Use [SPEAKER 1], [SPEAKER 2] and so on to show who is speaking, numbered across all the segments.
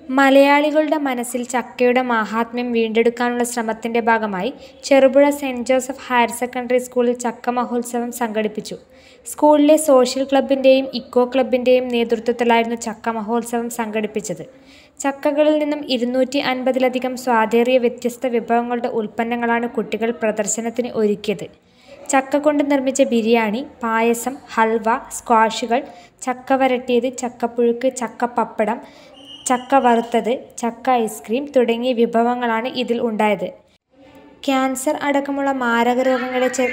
[SPEAKER 1] മലയാളികളുടെ മനസ്സിൽ ചക്കയുടെ മാഹാത്മ്യം വീണ്ടെടുക്കാനുള്ള ശ്രമത്തിന്റെ ഭാഗമായി Cherupuzha Saint Joseph higher secondary സ്കൂളിൽ ചക്ക മഹോത്സവം സംഘടിപ്പിച്ചു. സ്കൂളിലെ സോഷ്യൽ ക്ലബ്ബിന്റെയും ഇക്കോ ക്ലബ്ബിന്റെയും നേതൃത്വത്തിലായിരുന്നു ചക്ക മഹോത്സവം സംഘടിപ്പിച്ചത്. ചക്കകളിൽ നിന്നും ഇരുന്നൂറ്റി അൻപതിലധികം സ്വാദേറിയ വ്യത്യസ്ത വിഭവങ്ങളുടെ ഉൽപ്പന്നങ്ങളാണ് കുട്ടികൾ പ്രദർശനത്തിന് ഒരുക്കിയത്. ചക്ക കൊണ്ട് നിർമ്മിച്ച ബിരിയാണി, പായസം, ഹൽവ, സ്ക്വാഷുകൾ, ചക്ക വരട്ടിയത്, ചക്കപ്പുഴുക്ക്, ചക്കപ്പപ്പടം, ചക്ക വറുത്തത്, ചക്ക ഐസ്ക്രീം തുടങ്ങിയ വിഭവങ്ങളാണ് ഇതിൽ ഉണ്ടായത്. ക്യാൻസർ അടക്കമുള്ള മാരകരോഗങ്ങളെ ചെറു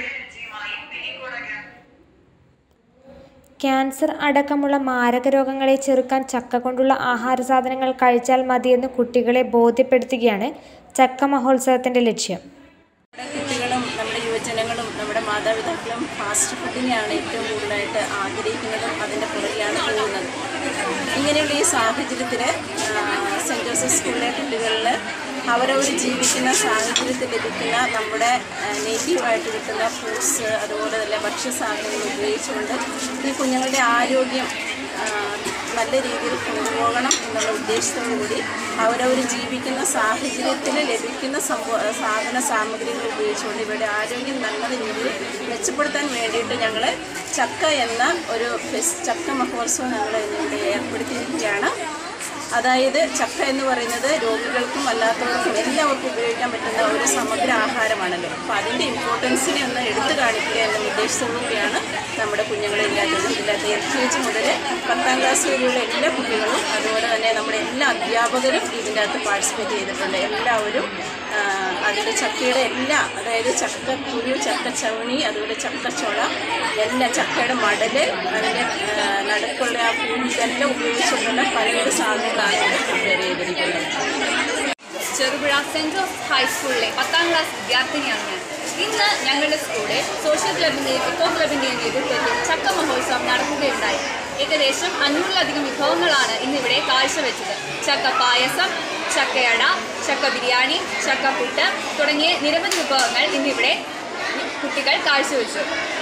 [SPEAKER 1] ക്യാൻസർ അടക്കമുള്ള മാരകരോഗങ്ങളെ ചെറുക്കാൻ ചക്ക കൊണ്ടുള്ള ആഹാരസാധനങ്ങൾ കഴിച്ചാൽ മതിയെന്ന് കുട്ടികളെ ബോധ്യപ്പെടുത്തുകയാണ് ചക്ക മഹോത്സവത്തിന്റെ ലക്ഷ്യം.
[SPEAKER 2] നമ്മുടെ കുട്ടികളും നമ്മുടെ യുവജനങ്ങളും നമ്മുടെ മാതാപിതാക്കളും ഫാസ്റ്റ് ഫുഡിനെയാണ് ഏറ്റവും കൂടുതലായിട്ട് ആഗ്രഹിക്കുന്നതും അതിൻ്റെ പുറകിലാണ് പോകുന്നത് ഇങ്ങനെയുള്ള ഈ സാഹചര്യത്തിൽ സെൻറ്റ് ജോസഫ് സ്കൂളിലെ കുട്ടികളിൽ അവരവർ ജീവിക്കുന്ന സാഹചര്യത്തിൽ ലഭിക്കുന്ന നമ്മുടെ നേറ്റീവായിട്ട് കിട്ടുന്ന ഫ്രൂട്ട്സ് അതുപോലെ തന്നെ ഭക്ഷ്യസാധനങ്ങൾ ഉപയോഗിച്ചുകൊണ്ട് ഈ കുഞ്ഞുങ്ങളുടെ ആരോഗ്യം നല്ല രീതിയിൽ കൊണ്ടുപോകണം എന്നുള്ള ഉദ്ദേശത്തോടു കൂടി അവരവർ ജീവിക്കുന്ന സാഹചര്യത്തിൽ ലഭിക്കുന്ന സംഭവ സാധന സാമഗ്രികൾ ഉപയോഗിച്ചുകൊണ്ട് ഇവരുടെ ആരോഗ്യം നല്ല രീതിയിൽ മെച്ചപ്പെടുത്താൻ വേണ്ടിയിട്ട് ഞങ്ങൾ ചക്ക എന്ന ഒരു ഫെസ് ചക്ക മഹോത്സവം ഞങ്ങൾ ഇവിടെ ഏർപ്പെടുത്തിയിരിക്കുകയാണ് അതായത് ചക്ക എന്ന് പറയുന്നത് രോഗികൾക്കും അല്ലാത്തവർക്കും എല്ലാവർക്കും ഉപയോഗിക്കാൻ പറ്റുന്ന ഒരു സമഗ്ര ആഹാരമാണല്ലോ അപ്പോൾ അതിൻ്റെ ഇമ്പോർട്ടൻസിനെ ഒന്ന് എടുത്തു കാണിക്കുക എന്ന ഉദ്ദേശത്തോടുകൂടിയാണ് നമ്മുടെ കുഞ്ഞുങ്ങളെ ഇല്ലാത്തത് ഇതിനകത്ത് എൽ കെ ജി മുതൽ പത്താം ക്ലാസ് വരെയുള്ള എല്ലാ കുട്ടികളും അതുപോലെ തന്നെ നമ്മുടെ എല്ലാ അധ്യാപകരും ഇതിൻ്റെ അകത്ത് പാർട്ടിസിപ്പേറ്റ് ചെയ്തിട്ടുണ്ട് എല്ലാവരും അതിൻ്റെ ചക്കയുടെ എല്ലാ അതായത് ചക്ക കുരു ചക്ക ചവണി അതുപോലെ ചക്കച്ചോള എല്ലാം ചക്കയുടെ മടൽ അതിൻ്റെ നടുക്കുള്ള ആ പൂവ് ഇതെല്ലാം ഉപയോഗിച്ചുകൊണ്ടുള്ള പലവിധ സാധനങ്ങളാണ് ഇവിടെ പ്രിപ്പയർ ചെയ്തിരിക്കുന്നത്
[SPEAKER 3] ചെറുപുഴ സെൻറ് ജോസഫ് ഹൈസ്കൂളിലെ പത്താം ക്ലാസ് വിദ്യാർത്ഥിനിയാണ് ഞാൻ ഇന്ന് ഞങ്ങളുടെ സ്കൂളിൽ സോഷ്യൽ ക്ലബിൻ്റെയും ഇക്കോ ക്ലബിൻ്റെയും നേതൃത്വത്തിൽ ചക്ക മഹോത്സവം നടക്കുകയുണ്ടായി ഏകദേശം അഞ്ഞൂറിലധികം വിഭവങ്ങളാണ് ഇന്നിവിടെ കാഴ്ചവെച്ചത് ചക്ക പായസം ചക്കയട ചക്ക ബിരിയാണി ചക്കപ്പുട്ട് തുടങ്ങിയ നിരവധി വിഭവങ്ങൾ ഇന്നിവിടെ കുട്ടികൾ കാഴ്ചവെച്ചു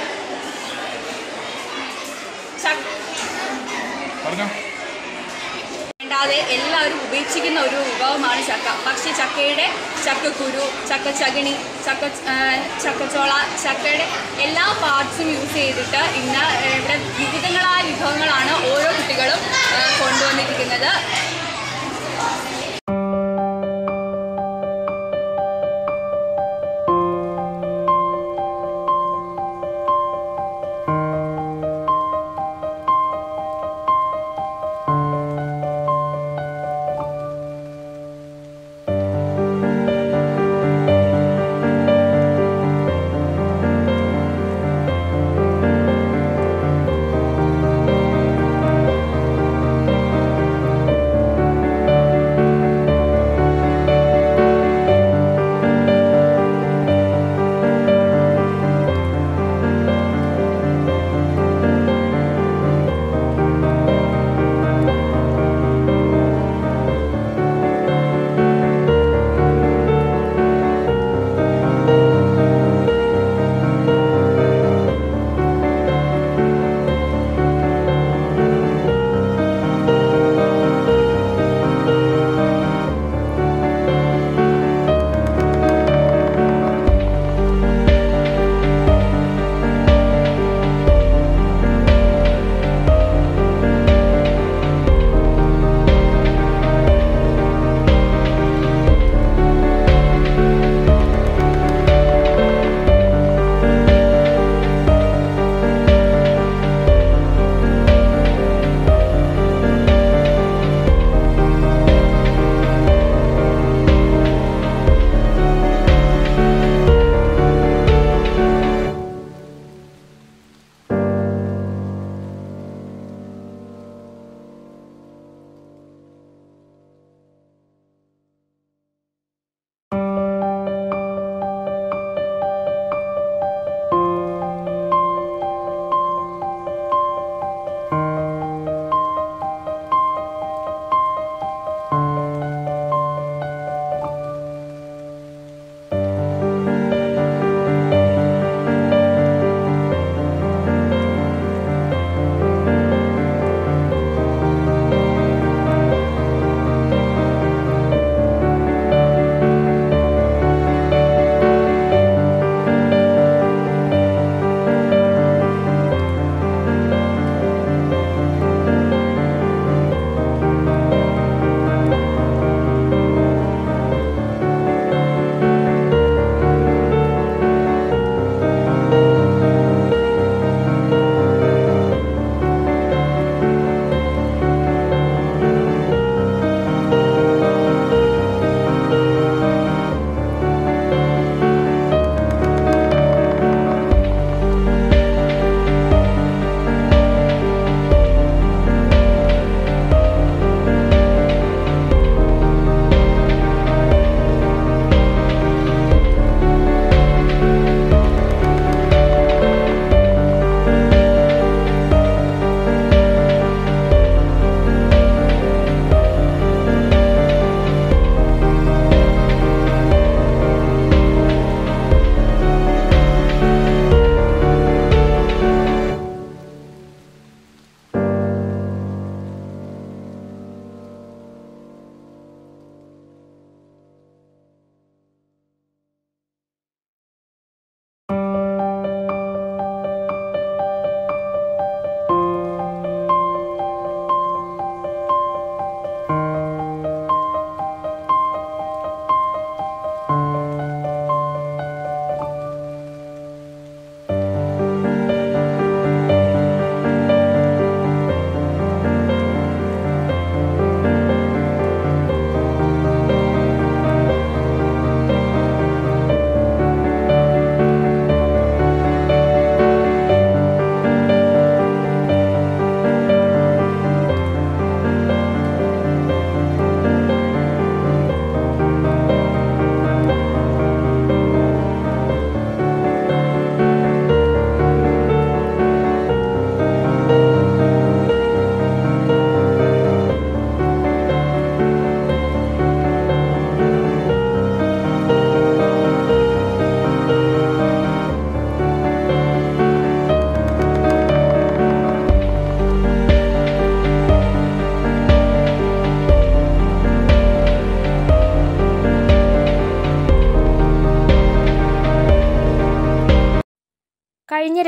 [SPEAKER 3] വേണ്ടാതെ എല്ലാവരും ഉപേക്ഷിക്കുന്ന ഒരു വിഭവമാണ് ചക്ക പക്ഷേ ചക്കയുടെ ചക്കക്കുരു ചക്ക ചകിണി ചക്ക ചക്കച്ചോള ചക്കയുടെ എല്ലാ പാർട്സും യൂസ് ചെയ്തിട്ട് ഇന്ന് ഇവിടെ വിവിധങ്ങളായ വിഭവങ്ങളാണ് ഓരോ കുട്ടികളും കൊണ്ടുവന്നിരിക്കുന്നത്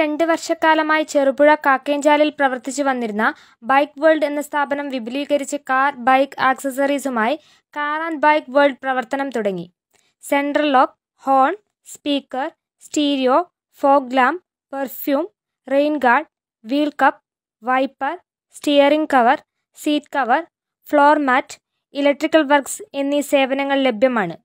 [SPEAKER 1] രണ്ട് വർഷക്കാലമായി ചെറുപുഴ കാക്കേഞ്ചാലിൽ പ്രവർത്തിച്ചു വന്നിരുന്ന ബൈക്ക് വേൾഡ് എന്ന സ്ഥാപനം വിപുലീകരിച്ച് കാർ ബൈക്ക് ആക്സസറീസുമായി കാർ ആൻഡ് ബൈക്ക് വേൾഡ് പ്രവർത്തനം തുടങ്ങി central lock horn speaker stereo fog lamp perfume rain guard wheel cup wiper steering cover seat cover floor mat electrical works എന്നീ സേവനങ്ങൾ ലഭ്യമാണ്